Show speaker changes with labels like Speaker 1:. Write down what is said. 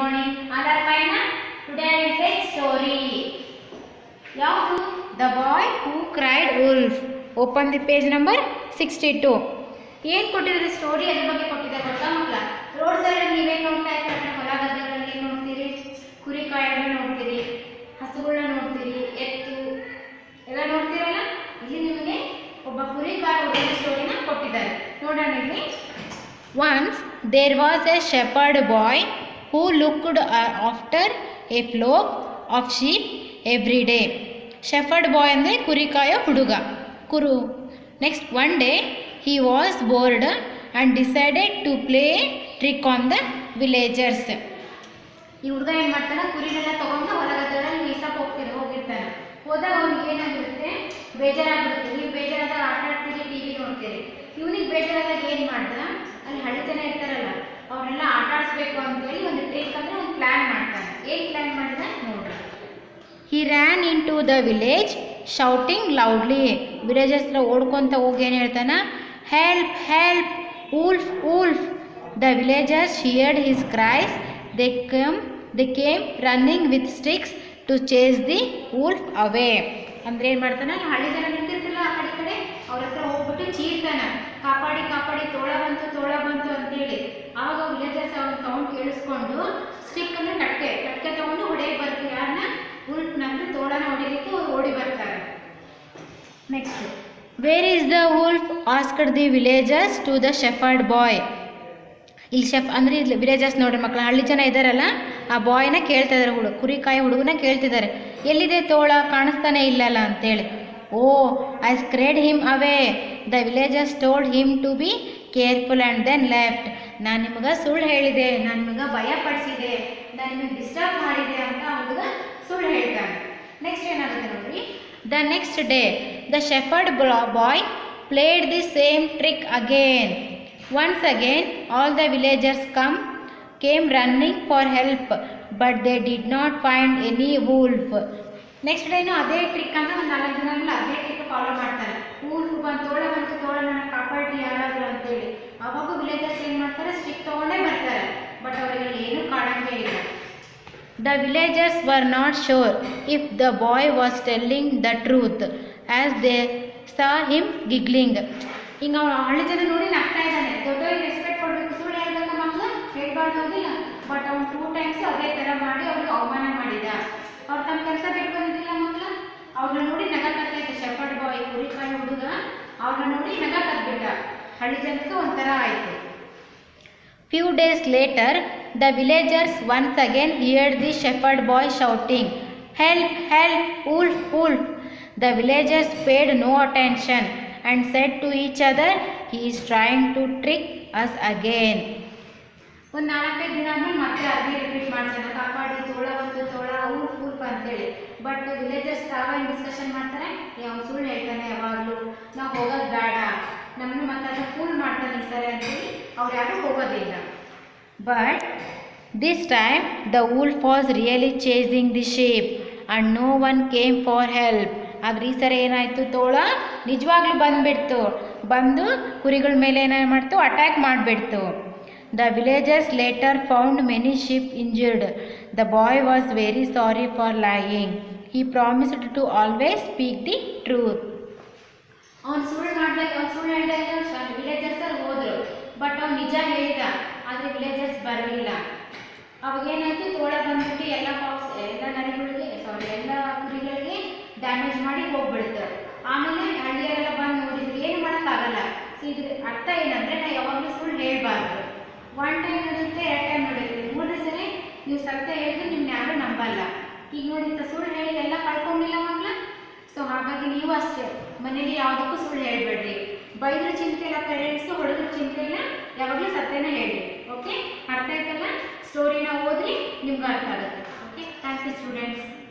Speaker 1: morning. All are fine na? Today I will take story. ಯಾವುದು the boy who cried wolf open the page number sixty two ಏನು ಕೊಟ್ಟಿದ್ದಾರೆ story ಅದ್ರ ಬಗ್ಗೆ ಕೊಟ್ಟಿದ್ದಾರೆ ಗೊತ್ತಾ ಮಕ್ಕಳ ರೋಡ್ ಸೈಡ್ ನೀವೇನು ನೋಡ್ತಾ ಇರ್ತಾರೆ ಹೊಲ ಗದ್ದೆಗಳಲ್ಲಿ ಏನು ನೋಡ್ತೀರಿ ಕುರಿ ಕಾಯಗಳನ್ನ ನೋಡ್ತೀರಿ ಹಸುಗಳನ್ನ ನೋಡ್ತೀರಿ ಎತ್ತು ಎಲ್ಲ ನೋಡ್ತೀರಲ್ಲ ಇಲ್ಲಿ ನಿಮಗೆ ಒಬ್ಬ ಕುರಿ ಕಾಯ ಹುಡುಗನ ಸ್ಟೋರಿನ ಕೊಟ್ಟಿದ್ದಾರೆ ನೋಡೋಣ ಇಲ್ಲಿ Once there was a shepherd boy who looked a- after a flock of sheep every day. Shepherd boy ಅಂದರೆ ಕುರಿ ಕಾಯೋ ಹುಡುಗ ಕುರು next one day he was bored and decided to play trick on the villagers ಈ ಹುಡುಗ ಏನು ಮಾಡ್ತಾನೆ ಕುರಿನೆಲ್ಲ ತಗೊಂಡು ಹೊರಗದ್ರಲ್ಲಿ ಮೀಸಕ್ಕೆ ಹೋಗ್ತಾನೆ ಹೋಗಿರ್ತಾನೆ ಹೋದಾಗ ಅವ್ನಿಗೆ ಏನಾಗಿರುತ್ತೆ ಬೇಜಾರಾಗಿರುತ್ತೆ ನೀವು ಬೇಜಾರಾದಾಗ ಆಟ ಆಡ್ತೀರಿ ಟಿ ವಿ ನೋಡ್ತೀರಿ ಇವನಿಗೆ ಬೇಜಾರಾದಾಗ ಏನು ಮಾಡ್ದ ಅಲ್ಲಿ ಹಳ್ಳಿ ಜನ ಇರ್ತಾರಲ್ಲ ಅವ್ರನ್ನೆಲ್ಲ ಆಟ ಆಡಿಸ್ಬೇಕು ಅಂತೇಳಿ ಒಂದು ಟ್ರಿಕ್ ಅಂದರೆ ಒಂದು ಪ್ಲ್ಯಾನ್ ಮಾಡ್ತಾನೆ ಏನು ಪ್ಲ್ಯಾನ್ ಮಾಡಿದ ನೋಡ್ರಿ he ran into the village shouting loudly villages ಹತ್ರ ಓಡ್ಕೊತ ಹೋಗಿ ಏನು ಹೇಳ್ತಾನ help help wolf wolf the villagers heard his cries they come they came running with sticks to chase the wolf away ಅಂದ್ರೆ ಏನು ಮಾಡ್ತಾನೆ ಅಲ್ಲಿ ಹಳ್ಳಿ ಜನ ನಿಂತಿರ್ತಿಲ್ಲ ಆ ಕಡೆ ಈ ಕಡೆ ಅವ್ರ ಹತ್ರ ಹೋಗ್ಬಿಟ್ಟು ಚೀರ್ತಾನ ಕಾಪಾಡಿ ಕಾಪಾಡಿ ತೋಳ ಬಂತು ತೋಳ ಬಂತು ಅಂತೇಳಿ ಆವಾಗ ವಿಲೇಜರ್ಸ್ ಅವ್ನ ಸೌಂಡ್ ಕೇಳಿಸ್ಕೊಂಡು ಸ್ಟಿಕ್ ಅಂದ್ರೆ ಕಟ್ಕೆ ಕಟ್ಕೆ ತಗೊಂಡು ಹೊಡೆಯಕ್ಕೆ ಬರ್ತೀವಿ ಯಾರನ್ನ ಉಲ್ಫ್ನ ಅಂದ್ರೆ ತೋಳನ ಹೊಡಿಲಿಕ್ಕೆ ಅವ್ರು ಓಡಿ ಬರ್ತಾರೆ next where is the wolf asked the villagers to the shepherd boy ಇಲ್ಲಿ ಶೆಫ್ ಅಂದರೆ ಇಲ್ಲಿ ವಿಲೇಜರ್ಸ್ ನೋಡ್ರಿ ಮಕ್ಕಳು ಹಳ್ಳಿ ಜನ ಇದ್ದಾರಲ್ಲ ಆ ಬಾಯ್ನ ಕೇಳ್ತಾ ಇದ್ದಾರೆ ಹುಡುಗ ಕುರಿಕಾಯಿ ಹುಡುಗನ ಕೇಳ್ತಿದ್ದಾರೆ ಎಲ್ಲಿದೆ ತೋಳ ಕಾಣಿಸ್ತಾನೆ ಇಲ್ಲಲ್ಲ ಅಂತೇಳಿ oh I scared him away the villagers told him to be careful and then left ನಾನು ನಿಮ್ಗೆ ಸುಳ್ಳು ಹೇಳಿದೆ ನಾನು ನಿಮ್ಗೆ ಭಯ ಪಡಿಸಿದೆ ನಾನು ನಿಮಗೆ ಡಿಸ್ಟರ್ಬ್ ಮಾಡಿದೆ ಅಂತ ಆ ಹುಡುಗ ಸುಳ್ಳು ಹೇಳ್ತಾನೆ ನೆಕ್ಸ್ಟ್ ಏನಾಗುತ್ತೆ ನೋಡ್ರಿ the next day the shepherd boy played the same trick again Once again, all the villagers come came running for help, but they did not find any wolf. Next ಡೇನು ಅದೇ ಟ್ರಿಕ್ ಅಂದ್ರೆ ಒಂದು ನಾಲ್ಕು ಜನ ಮೇಲೆ ಅದೇ ಟ್ರಿಕ್ ಫಾಲೋ ಮಾಡ್ತಾರೆ ಊಲ್ಫ್ ಬಂತು ತೋಳ ಬಂತು ತೋಳ ನನ್ನ ಕಾಪಾಡಿ ಯಾರಾದ್ರು ಅಂತೇಳಿ ಅವಾಗ ವಿಲೇಜರ್ಸ್ ಏನು ಮಾಡ್ತಾರೆ ಸ್ಟಿಕ್ ತಗೊಂಡೇ ಬರ್ತಾರೆ ಬಟ್ ಅವರಿಗೆ ಏನೂ ಕಾಣಂಗೆ ಇಲ್ಲ The villagers were not sure if the boy was telling the truth as they saw him giggling. ಹಿಂಗೆ ಅವ್ನು ಹಳ್ಳಿ ಜನ ನೋಡಿ ನಗ್ತಾ ಇದ್ದಾನೆ ದೊಡ್ಡವ್ರಿಗೆ ರೆಸ್ಪೆಕ್ಟ್ ಕೊಡಬೇಕು ಸುಳ್ಳು ಹೇಳ್ಬೇಕು ಮಕ್ಕಳು ಹೇಳ್ಬಾರ್ದು ಹೋಗಿಲ್ಲ ಬಟ್ ಅವ್ನು ಟೂ ಟೈಮ್ಸ್ ಅದೇ ಥರ ಮಾಡಿ ಅವ್ರಿಗೆ ಅವಮಾನ ಮಾಡಿದ ಅವ್ರು ತಮ್ಮ ಕೆಲಸ ಬಿಟ್ಟು ಬಂದಿದ್ದಿಲ್ಲ ಮಕ್ಕಳು ಅವ್ರನ್ನ ನೋಡಿ ನಗಕತ್ತೈತೆ ಶೆಫರ್ಡ್ ಬಾಯ್ ಕುರಿಕಾಯಿ ಹುಡುಗ ಅವ್ರನ್ನ ನೋಡಿ ನಗಕತ್ಬಿಟ್ಟ ಹಳ್ಳಿ ಜನಕ್ಕೆ ಒಂಥರ ಆಯಿತು Few days later, the villagers once again heard the shepherd boy shouting, Help, help, wolf, wolf. The villagers paid no attention and said to each other, He is trying to trick us again. ಒಂದು ನಾಲ್ಕೈದು ದಿನ ಆದ್ಮೇಲೆ ಮತ್ತೆ ಅದೇ repeat ಮಾಡ್ತಾರೆ ಕಾಪಾಡಿ ತೋಳ ಬಂತು ತೋಳ ಊರ್ಫ್ ಊರ್ಫ್ ಅಂತೇಳಿ ಬಟ್ ವಿಲೇಜರ್ಸ್ ತಾವೇನು ಡಿಸ್ಕಷನ್ ಮಾಡ್ತಾರೆ ಯಾವ ಸುಳ್ಳು ಹೇಳ್ತಾನೆ ಯಾವಾಗಲೂ ನಾವು ಹೋಗೋದು ಬೇಡ ನಮ್ಮನ್ನು ಮತ್ತೆ ಅದನ್ನ ಫೂಲ್ ಮಾಡ್ತಾನೆ ಈ ಸರಿ ಅಂತೇಳಿ ಅವ್ರು ಯಾರೂ ಹೋಗೋದಿಲ್ಲ but this time the wolf was really chasing the sheep and no one came for help ಆದ್ರೆ ಈ ಸರಿ ಏನಾಯಿತು ತೋಳ ನಿಜವಾಗ್ಲೂ ಬಂದುಬಿಡ್ತು ಬಂದು ಕುರಿಗಳ ಮೇಲೆ ಏನೇನು ಮಾಡ್ತು ಅಟ್ಯಾಕ್ ಮಾಡಿಬಿಡ್ತು the villagers later found many sheep injured the boy was very sorry for lying he promised to always speak the truth ಅವ್ನು ಸುಳ್ಳು ಮಾಡ್ದಾಗ ಅವ್ನು ಸುಳ್ಳು ಹೇಳಿದಾಗ ವಿಲೇಜರ್ಸ್ ಅಲ್ಲಿ ಹೋದ್ರು ಬಟ್ ಅವ್ನು ನಿಜ ಹೇಳಿದ ಆದರೆ ವಿಲೇಜರ್ಸ್ ಬರಲಿಲ್ಲ ಅವಾಗ ಏನಾಯ್ತು ತೋಳ ಬಂದ್ಬಿಟ್ಟು ಎಲ್ಲ ಪಾಕ್ಸ್ ಎಲ್ಲ ನರಿಗಳಿಗೆ ಸಾರಿ ಎಲ್ಲ ಕುರಿಗಳಿಗೆ ಡ್ಯಾಮೇಜ್ ಮಾಡಿ ಹೋಗ್ಬಿಡ್ತು ಆಮೇಲೆ ಹಳ್ಳಿಯರೆಲ್ಲ ಬಂದು ನೋಡಿದ್ರು ಏನು ಮಾಡೋಕ್ಕಾಗಲ್ಲ ಸೊ ಇದ್ರ ಅರ್ಥ ಏನಂದ್ರೆ ನಾವು ಯಾವಾಗಲೂ ಸುಳ್ಳು ಹೇಳಬಾರ್ದು ಒನ್ ಟೈಮ್ ನಡೆಯುತ್ತೆ ಎರಡು ಟೈಮ್ ನಡೆಯುತ್ತೆ ಮೂರನೇ ಸರಿ ನೀವು ಸತ್ಯ ಹೇಳಿದ್ರೆ ನಿಮ್ನ ಯಾರೂ ನಂಬಲ್ಲ ಈಗ ನೋಡಿ ಇಂಥ ಸುಳ್ಳು ಹೇಳಿ ಎಲ್ಲ ಕಳ್ಕೊಂಡಿಲ್ಲ ಮಕ್ಕಳ ಸೊ ಹಾಗಾಗಿ ನೀವು ಅಷ್ಟೇ ಮನೇಲಿ ಯಾವುದಕ್ಕೂ ಸುಳ್ಳು ಹೇಳಬೇಡ್ರಿ ಬೈದ್ರ ಚಿಂತೆ ಇಲ್ಲ ಪೇರೆಂಟ್ಸು ಹೊಡೆದ್ರ ಚಿಂತೆ ಇಲ್ಲ ಯಾವಾಗಲೂ ಸತ್ಯನ ಹೇಳಿ ಓಕೆ ಅರ್ಥ ಆಯ್ತಲ್ಲ ಸ್ಟೋರಿನ ಓದ್ರಿ ನಿಮ್ಗೆ ಅರ್ಥ ಆಗುತ್ತೆ ಓಕೆ ಥ್ಯಾಂಕ್ ಯು ಸ್ಟೂಡೆಂಟ್ಸ್